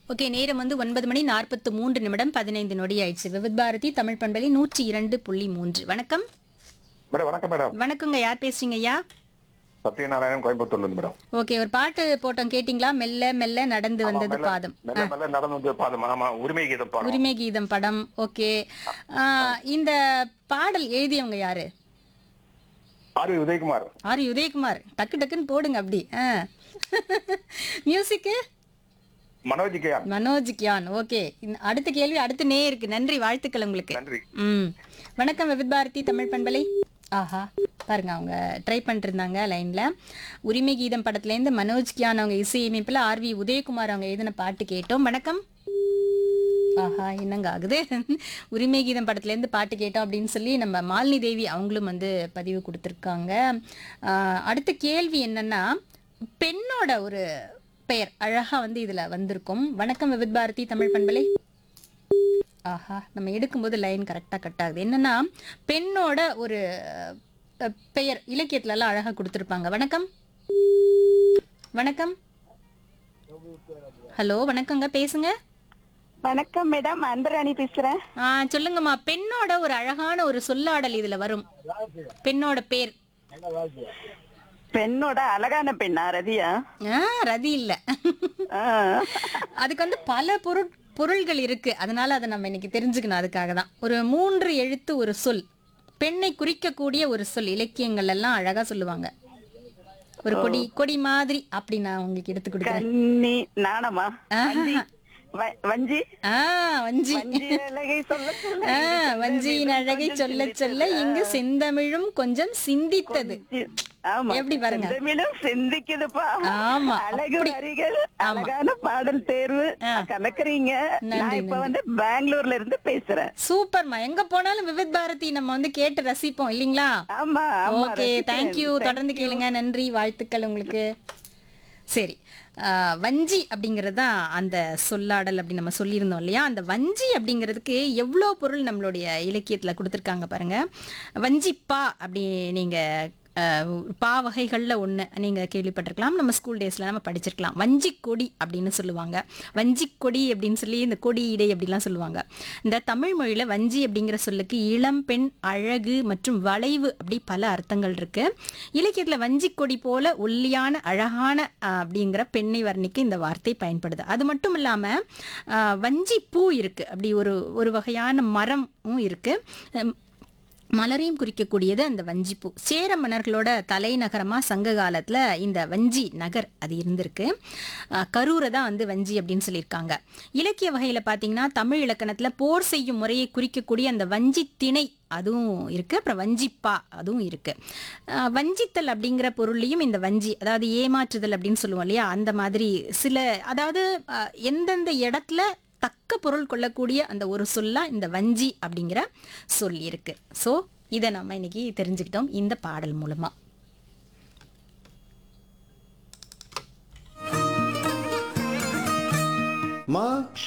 Okay நேரம் வந்து ஒன்பது மணி நாற்பத்து மூன்று நிமிடம் பதினைந்து நொடி ஆயிடுச்சு விவித் பாரதி தமிழ் பண்பலை நூற்றி இரண்டு புள்ளி மூன்று வணக்கம் மேடம் வணக்கம் மேடம் வணக்கங்க யார் பேசுறீங்க ஐயா சத்யநாராயணன் கோயம்புத்தூர்ல இருந்து மேடம் ஓகே ஒரு பாட்டு போட்டோம் கேட்டிங்களா மெல்ல மெல்ல நடந்து வந்தது மெல்ல- பாதம் மெல்ல மெல்ல நடந்து வந்து பாதம் ஆமா உரிமை கீதம் பாடம் உரிமை கீதம் படம் ஓகே ஆ, இந்த பாடல் எழுதியவங்க யாரு R V Udayakumar R Udayakumar டக்கு டக்குன்னு போடுங்க அப்படி மியூசிக்கு மனோஜ் கேயான் மனோஜ் கியான் ஓகே அடுத்த கேள்வி அடுத்த நே இருக்கு நன்றி வாழ்த்துக்கள் உங்களுக்கு நன்றி ம் வணக்கம் விவித் பாரதி தமிழ் பண்பலை ஆஹா பாருங்க அவங்க ட்ரை பண்ணிட்டு இருந்தாங்க லைன்ல உரிமை கீதம் படத்துலேருந்து மனோஜ் கியான் அவங்க இசையமைப்பில் ஆர்வி உதயகுமார் அவங்க எழுதின பாட்டு கேட்டோம் வணக்கம் ஆஹா என்னங்க ஆகுது உரிமை கீதம் படத்துலேருந்து பாட்டு கேட்டோம் அப்படின்னு சொல்லி நம்ம மாலினி தேவி அவங்களும் வந்து பதிவு கொடுத்துருக்காங்க ஆஹ், அடுத்த கேள்வி என்னன்னா பெண்ணோட ஒரு பெயர் அழகா வந்து இதுல வந்திருக்கும் வணக்கம் விவித் பாரதி தமிழ் பண்பலை ஆஹா நம்ம எடுக்கும்போது லைன் கரெக்டாக கட் ஆகுது என்னன்னா பெண்ணோட ஒரு அஹ், பெயர் இலக்கியத்துல எல்லாம் அழகா கொடுத்துருப்பாங்க வணக்கம் வணக்கம் ஹலோ வணக்கங்க பேசுங்க வணக்கம் மேடம் அன்பராணி பேசுறேன் ஆ சொல்லுங்கம்மா பெண்ணோட ஒரு அழகான ஒரு சொல்லாடல் இதுல வரும் பெண்ணோட பேர் பெண்ணோட அழகான பெண்ணா ரதியா ஆ ரதி இல்ல ஆ. அதுக்கு வந்து பல பொருட் பொருள்கள் இருக்கு அதனால அதை நம்ம இன்னைக்கு தெரிஞ்சுக்கணும் அதுக்காக தான் ஒரு மூன்று எழுத்து ஒரு சொல் பெண்ணை குறிக்கக்கூடிய ஒரு சொல் இலக்கியங்கள் எல்லாம் அழகா சொல்லுவாங்க ஒரு கொடி கொடி மாதிரி அப்படி நான் உங்களுக்கு எடுத்து கொடுக்குறேன் கன்னி நாணமா ஆஹா. வஞ்சி வ- வஞ்சி ஆ வஞ்சி வஞ்சி அழகை சொல்ல சொல்ல ஆ வஞ்சியின் அழகை சொல்ல சொல்ல இங்கு செந்தமிழும் கொஞ்சம் சிந்தித்தது ஆமா எப்படி பாருங்க? செந்தமிழும் சிந்திக்குதுப்பா ஆமா, அழகு அப்படி. வரிகள் அழகான பாடல் தேர்வு கலக்குறீங்க நான் இப்ப வந்து பெங்களூர்ல இருந்து பேசுறேன் சூப்பர்மா எங்க போனாலும் விவித் பாரதி நம்ம வந்து கேட்டு ரசிப்போம் இல்லீங்களா ஆமா ஆமா ஓகே ரசிக்கிறேன். தேங்க்யூ தொடர்ந்து கேளுங்க நன்றி வாழ்த்துக்கள் உங்களுக்கு சரி ஆஹ், வஞ்சி அப்படிங்கிறது தான் அந்த சொல்லாடல் அப்படி நம்ம சொல்லியிருந்தோம் இல்லையா அந்த வஞ்சி அப்படிங்கிறதுக்கு எவ்வளோ பொருள் நம்மளுடைய இலக்கியத்தில் கொடுத்துருக்காங்க பாருங்க வஞ்சிப்பா அப்படி நீங்கள் பா வகைகளில் ஒன்று நீங்கள் கேள்விப்பட்டிருக்கலாம் நம்ம ஸ்கூல் டேஸில் நம்ம படிச்சிருக்கலாம் வஞ்சிக் கொடி அப்படின்னு சொல்லுவாங்க வஞ்சிக் கொடி அப்படின்னு சொல்லி இந்த கொடி இடை அப்படிலாம் சொல்லுவாங்க இந்த தமிழ் மொழியில் வஞ்சி அப்படிங்கிற சொல்லுக்கு இளம் பெண் அழகு மற்றும் வளைவு அப்படி பல அர்த்தங்கள் இருக்கு இலக்கியத்தில் வஞ்சிக் கொடி போல ஒல்லியான அழகான ஆஹ், அப்படிங்கிற பெண்ணை வர்ணிக்க இந்த வார்த்தை பயன்படுது அது மட்டும் இல்லாமல் வஞ்சி பூ இருக்கு அப்படி ஒரு ஒரு வகையான மரமும் இருக்கு ஹம், மலரையும் குறிக்கக்கூடியது அந்த வஞ்சிப்பூ சேர மன்னர்களோட தலைநகரமா சங்க காலத்துல இந்த வஞ்சி நகர் அது இருந்திருக்கு அஹ் கரூரை தான் வந்து வஞ்சி அப்படின்னு சொல்லியிருக்காங்க இலக்கிய வகையில பாத்தீங்கன்னா தமிழ் இலக்கணத்துல போர் செய்யும் முறையை குறிக்கக்கூடிய அந்த வஞ்சி திணை அதுவும் இருக்கு அப்புறம் வஞ்சிப்பா அதுவும் இருக்கு அஹ் வஞ்சித்தல் அப்படிங்கிற பொருள்லையும் இந்த வஞ்சி அதாவது ஏமாற்றுதல் அப்படின்னு சொல்லுவோம் இல்லையா அந்த மாதிரி சில அதாவது அஹ், எந்தெந்த இடத்துல தக்க பொருள் கொள்ளக்கூடிய அந்த ஒரு சொல்லா இந்த வஞ்சி அப்படிங்கிற சொல் இருக்கு ஸோ இதை நம்ம இன்னைக்கு தெரிஞ்சுக்கிட்டோம் இந்த பாடல் மூலமா அம்மா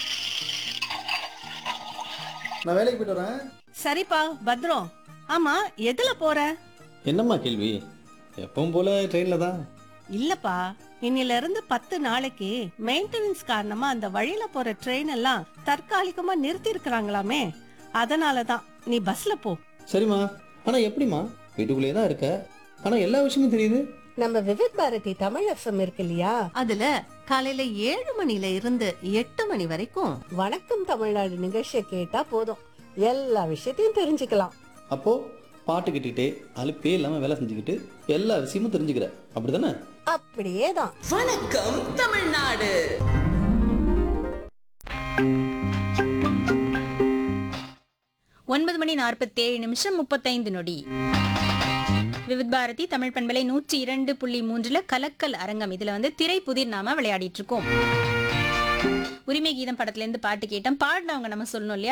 நான் வேலைக்கு போயிட்டு வரேன் சரிப்பா பத்ரம் ஆமா எதுல போற என்னம்மா கேள்வி எப்பவும் போல ட்ரெயின்ல தான் இல்லப்பா இன்னில இருந்து பத்து நாளைக்கு மெயின்டெனன்ஸ் காரணமா அந்த வழியில போற ட்ரெயின் எல்லாம் தற்காலிகமா நிறுத்தி இருக்கிறாங்களாமே அதனாலதான் நீ பஸ்ல போ சரிம்மா ஆனா எப்படிம்மா வீட்டுக்குள்ளேயே தான் இருக்க ஆனா எல்லா விஷயமும் தெரியுது நம்ம விவித் பாரதி தமிழ் எஃப்எம் இருக்கு இல்லையா அதுல காலையில ஏழு மணில இருந்து எட்டு மணி வரைக்கும் வணக்கம் தமிழ்நாடு நிகழ்ச்சியை கேட்டா போதும் எல்லா விஷயத்தையும் தெரிஞ்சுக்கலாம் அப்போ பாட்டு கேட்டுக்கிட்டே அலுப்பே இல்லாம வேலை செஞ்சுக்கிட்டு எல்லா விஷயமும் தெரிஞ்சுக்கிற அப்படிதானே அப்படியே தான் வணக்கம் தமிழ்நாடு ஒன்பது மணி நாற்பத்தேழு நிமிஷம் முப்பத்தைந்து நொடி விவித் பாரதி தமிழ் பண்பலை நூற்றி இரண்டு புள்ளி மூன்றுல கலக்கல் அரங்கம் இதுல வந்து திரை புதிர் நாம விளையாடிட்டு இருக்கோம் உரிமை கீதம் படத்துல இருந்து பாட்டு கேட்டோம் பாடினவங்க நம்ம சொல்லணும் இல்லையா